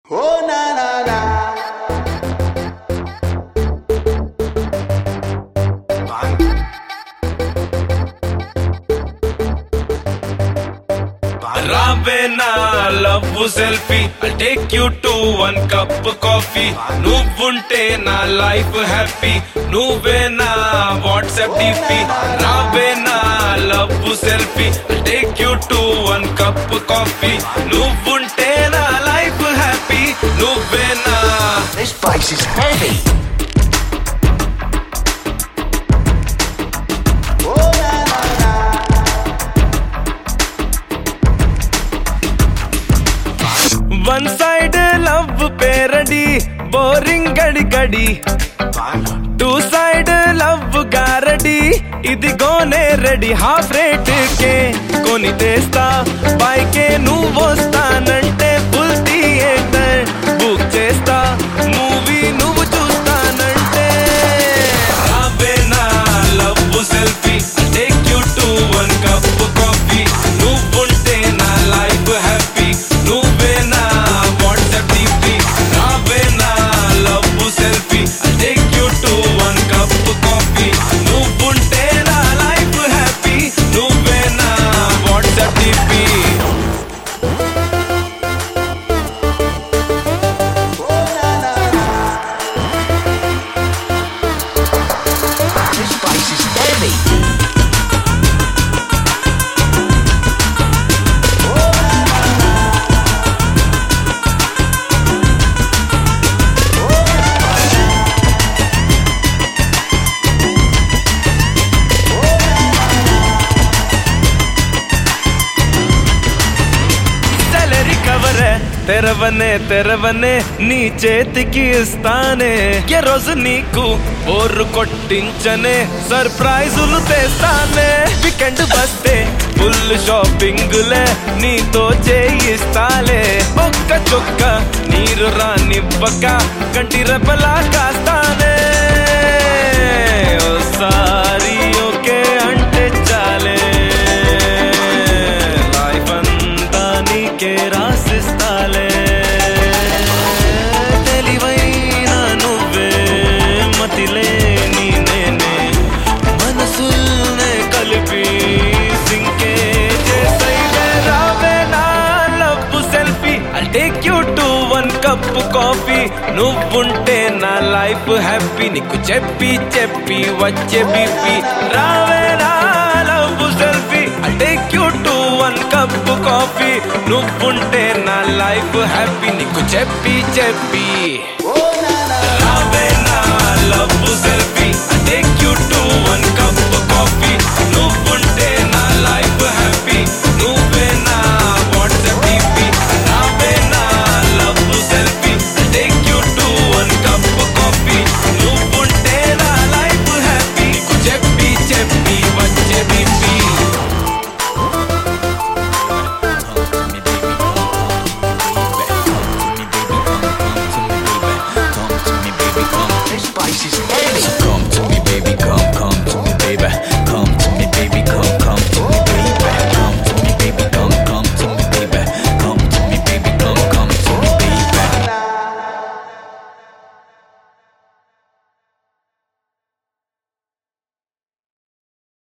Oh na na na. రావే నా love selfie I take you to one cup coffee నువ్వుంటే నా life happy నువ్వే నా వాట్సాప్ డిపి రావే నా love selfie I take you to one cup coffee నువ్వుంటే నా లైఫ్ హ్యాపీ నువ్వే నా This place is heavy. Oh na na na. One side love parody boring గడి గడి టూ సైడ్ లవ్ గారడి ఇదిగోనే రెడీ హాఫ్ రేట్ కే కొని తెస్తా బైకే నువ్వు వస్తానంటే ఫుల్ థియేటర్ బుక్ చేస్తా మూవీ నువ్వు చూస్తానంటే రావే నా love selfie take you to one cup coffee నువ్వుంటే నా లైఫ్ హ్యాపీ నువ్వే నా వాట్సాప్ డిపి రావే నా love selfie take you to one cup coffee నువ్వుంటే నా లైఫ్ హ్యాపీ నువ్వే నా WhatsApp DP Oh na na na. This place is heavy. Oh na na na. Oh na na na. Salary cover తెరవనే తెరవనే నీ చేతికి ఇస్తానే ఏ రోజు నీకు బోర్రు కొట్టించనే సర్ప్రైజులు తెస్తానే వీకెండ్ వస్తే ఫుల్ షాపింగులే నీతో చేయిస్తాలే ఒక్క చొక్క నీరు రానివ్వక కంటి రెప్పలా కాస్తానే ఓసారి ఓకే అంటే చాలే లైఫ్ అంతా నీకే రాసిస్తాలే తెలివైన నువ్వే మతిలేని నేనే మనసుల్నే కలిపి సింకే చేసైవే రావే నా love selfie I take you to one cup coffee నువ్వుంటే నా లైఫ్ హ్యాపీ నీకు చెప్పి చెప్పి వచ్చే బీపీ రావే నా love selfie I take you to one cup coffee నువ్వుంటే నా లైఫ్ హ్యాపీ నీకు చెప్పి చెప్పి